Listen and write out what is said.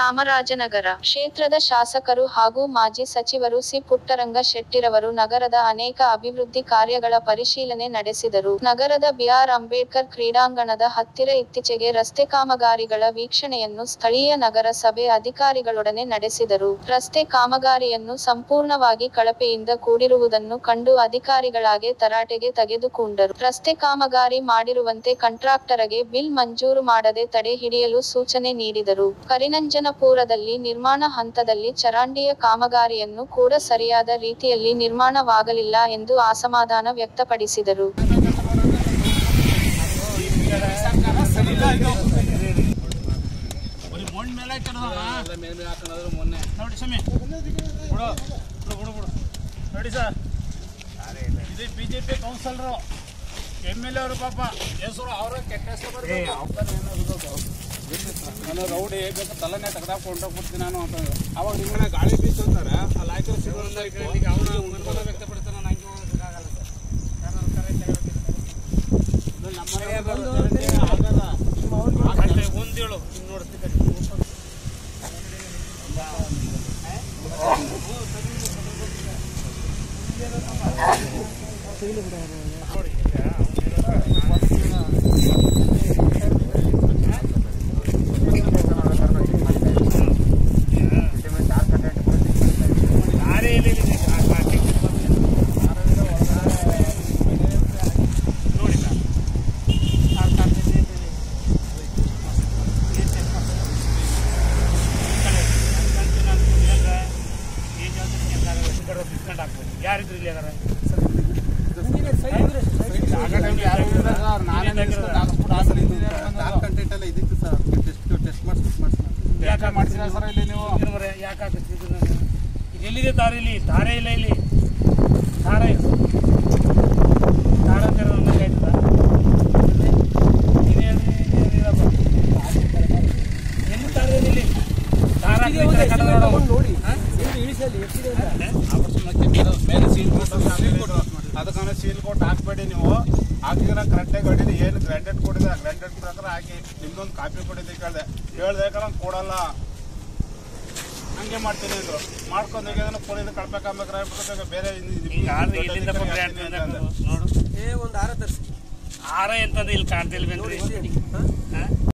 ಚಾಮರಾಜನಗರ ಕ್ಷೇತ್ರದ ಶಾಸಕರು ಹಾಗೂ ಮಾಜಿ ಸಚಿವರು ಸಿ ಪುಟ್ಟರಂಗ ಶೆಟ್ಟಿರವರು ನಗರದ ಅನೇಕ ಅಭಿವೃದ್ಧಿ ಕಾರ್ಯಗಳ ಪರಿಶೀಲನೆ ನಡೆಸಿದರು ನಗರದ ಬಿಆರ್ ಅಂಬೇಡ್ಕರ್ ಕ್ರೀಡಾಂಗಣದ ಹತ್ತಿರ ಇತ್ತೀಚೆಗೆ ರಸ್ತೆ ಕಾಮಗಾರಿಗಳ ವೀಕ್ಷಣೆಯನ್ನು ಸ್ಥಳೀಯ ನಗರ ಸಭೆ ಅಧಿಕಾರಿಗಳೊಡನೆ ನಡೆಸಿದರು ರಸ್ತೆ ಕಾಮಗಾರಿಯನ್ನು ಸಂಪೂರ್ಣವಾಗಿ ಕಳಪೆಯಿಂದ ಕೂಡಿರುವುದನ್ನು ಕಂಡು ಅಧಿಕಾರಿಗಳಾಗೆ ತರಾಟೆಗೆ ತೆಗೆದುಕೊಂಡರು ರಸ್ತೆ ಕಾಮಗಾರಿ ಮಾಡಿರುವಂತೆ ಕಂಟ್ರಾಕ್ಟರಗೆ ಬಿಲ್ ಮಂಜೂರು ಮಾಡದೆ ತಡೆ ಹಿಡಿಯಲು ಸೂಚನೆ ನೀಡಿದರು ಕರಿನಂಜನಪುರದಲ್ಲಿ ನಿರ್ಮಾಣ ಹಂತದಲ್ಲಿ ಚರಂಡಿಯ ಕಾಮಗಾರಿಯನ್ನು ಕೂಡ ಸರಿಯಾದ ರೀತಿಯಲ್ಲಿ ನಿರ್ಮಾಣವಾಗಲಿಲ್ಲ ಎಂದು ಅಸಮಾಧಾನ ವ್ಯಕ್ತಪಡಿಸಿದರು ಬರೀ ಮಣ್ಣ್ ಮೇಲೆ ಹಾಕಿರೋದಣ್ಣ. ನೋಡಿ ಸ್ವಾಮಿ ಬಿಡು ಬಿಡು ಬಿಡು ಬಿಡು ನೋಡಿ ಸರ್ ಇದು B J P councillor M L A ಅವರು ಪಾಪ ಹೆಸರು ಅವರ ಕೆಟ್ಟ ಹೆಸರು ನಾನು ರೌಡಿ ಬೇಕು ತಲೆನೇ ತೆಗೆದಾಕೊಂಡು ಕೊಡ್ತೀನಿ ನಾನು ಅಂತಂದ್ರೆ ಅವಾಗ ನಿಮ್ಮನ್ನ ಗಾಳಿ ಬೀಸು ಅಂತಾರೆ ಅಲ್ಲಿ ಹಾಕಿರೋ ಸಿಗೋರಿಂದ ಅವನ ಉನ್ಮಾನ ವ್ಯಕ್ತಪಡಿಸ್ತಾನೆ ನಾನು ಹಂಗೆ ಹೋಗೋದಕ್ಕಾಗಲ್ಲ ಸರ್ ಯಾರಾದ್ರು ಕರೆ ತೆಗಿಬೇಕು. ಇದು ನಮ್ಮ ಆಗಲ್ಲ ಆಗಲ್ಲ. ಒಂದೇಳು ನೋಡ್ತೀನಿ ದಾರಿ ಇಲ್ಲ ಇಲ್ಲಿ ಆ ಪಾರ್ಕಿಂಗ್ ನೋಡಿ ಸರ್ ಆ ಪಾರ್ಕಿಂಗ್ ಇದೆ. ಯಾರಿದ್ರು ಇಲ್ಲಿ ಅದಾರ ಯಾಕೆ ಮಾಡ್ತೀರಾ ಸರ್ ಇಲ್ಲಿ ನೀವು ಯಾಕೆ ಆಗುತ್ತೆ ಇದು ನಾನು? ಇದು ಎಲ್ಲಿದೆ ದಾರಿ ಇಲ್ಲಿ ದಾರೆ ಇಲ್ಲ ಇಲ್ಲಿ ದಾರ ಇದು ದಾರ ಅಂತ ಹೇಳೋದು ನಮಗೆ ಆಯ್ತದ ಎಲ್ಲಿ ದಾರ ಇದೆ ಇಲ್ಲಿ ದಾರ ಹಾಕಿದ್ರೆ ಈ ಕಡೆ ನೋಡು. ಹಾ? ಮೇಲೆ ಸೀಲ್ ಕೊಟ್ಟು ಅದಕ್ಕೆ ಸೀಲ್ ಕೊಟ್ಟು ಹಾಕ್ಬೇಡಿ ನೀವು ಹಾಕಿದ್ರೆ ಕರೆಕ್ಟಾಗಿ ಹೊಡೀರಿ ಏನು ಗ್ರ್ಯಾಂಡೆಡ್ ಕೊಡಿದೆ ಗ್ರ್ಯಾಂಡೆಡ್ ಪ್ರಕಾರ ಹಾಕಿ ನಿಮ್ದೊಂದು ಕಾಪಿ ಕೊಡಿದ್ದೆ ಕೇಳಿದೆ ಹೇಳ್ದೆ ಯಾಕಂದ್ರೆ ಕೊಡಲ್ಲ ಹಂಗೆ ಮಾಡ್ತೀನಿ ಅಂದ್ರು ಮಾಡ್ಕೊಂಡು ಹೋಗಿದ್ರೆ ಫೋನಿಂದ ಕಳ್ಬೇಕಾಗ್ಬೇಕಾದ್ರೆ ಬೇರೆ ಇನ್ನು- ಈಗ ಆದ್ರೆ ಇಲ್ಲಿಂದ ದೊಡ್ಡ ಬಂದ್ರೆ ಅಧಿಕಾರಿ ಅಂತ ಹಾಕ್ತೀನಿ ಅಂತ ಅಂದೆ. ನೋಡು ಏ ಒಂದು ಆರ ತರಿಸಿ ಆರ ಎಂತಂದ್ರೆ ಇಲ್ಲಿ ಕಾಣ್ತಿಲ್ವೇನ್ರಿ ನೋಡಿ ಹಾ?